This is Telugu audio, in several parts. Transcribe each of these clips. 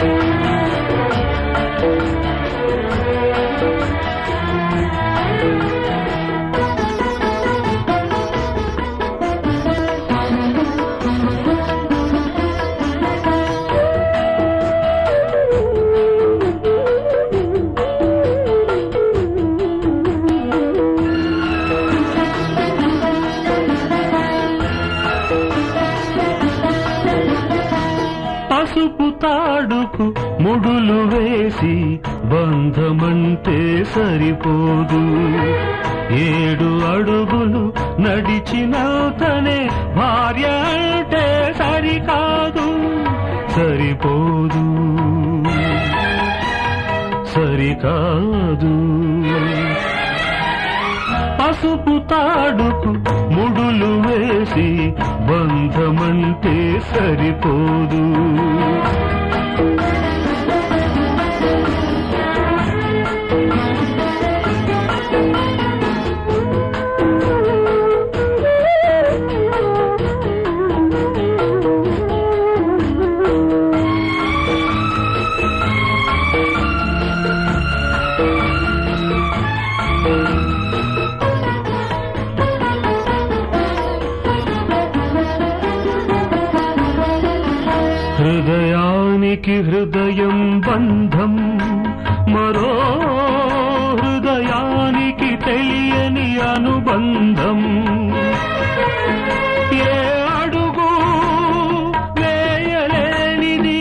పసుపు తాడుకు ముడులు వేసి బంధమంటే సరిపోదు ఏడు అడుగులు నడిచినతనే భార్య అంటే సరికాదు సరిపోదు సరికాదు పసుపు తాడుకు ముడులు వేసి బంధమంటే సరిపోదు హృదయానికి హృదయం బంధం మరో హృదయానికి తెలియని అనుబంధం ఏ అడుగు వేయలేనిది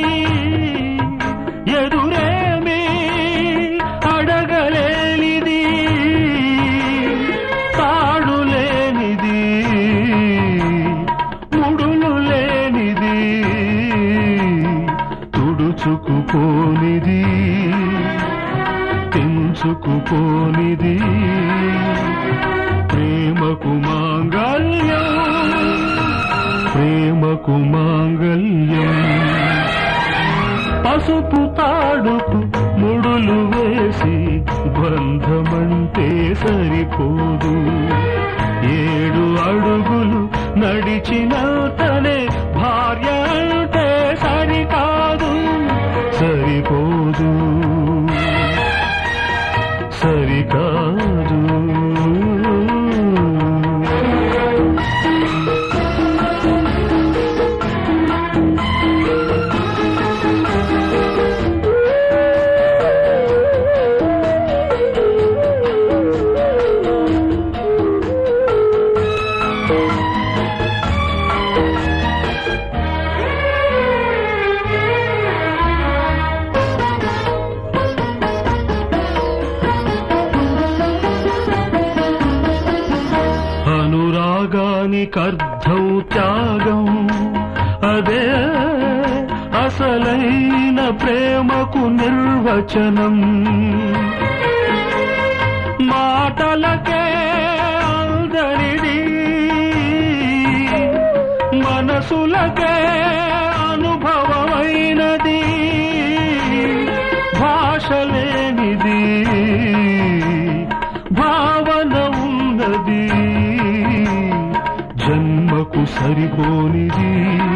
ఎదురేమి అడగలేనిది తాడు లేనిది ముడులు లేనిది తుడుచుకుపోనిది తెంచుకుపోనిది ప్రేమకు మాంగల్యం ప్రేమకు మాంగల్యం పసుపు తాడుకు ముడులు వేసి బంధమంటే సరిపోదు ఏడు అడుగులు నడిచిన తనే భార్య అంటే సరికాదు సరిపోదు సరికాదు అనురాగానికర్థం త్యాగం అదే అసలైన ప్రేమకు నిర్వచనం మాటలకే అందరిది మనసులకే అనుభవమైనది భాష లేనిది భావన ఉన్నది జన్మకు సరిపోనిది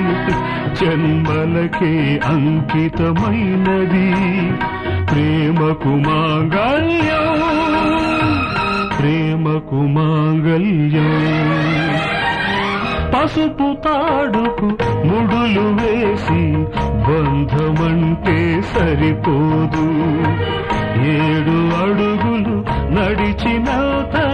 జన్మలకే అంకితమైనది ప్రేమకు మాంగల్యం ప్రేమకు మాంగల్యం పసుపు తాడుకు ముడులు వేసి బంధమంటే సరిపోదు ఏడు అడుగులు నడిచిన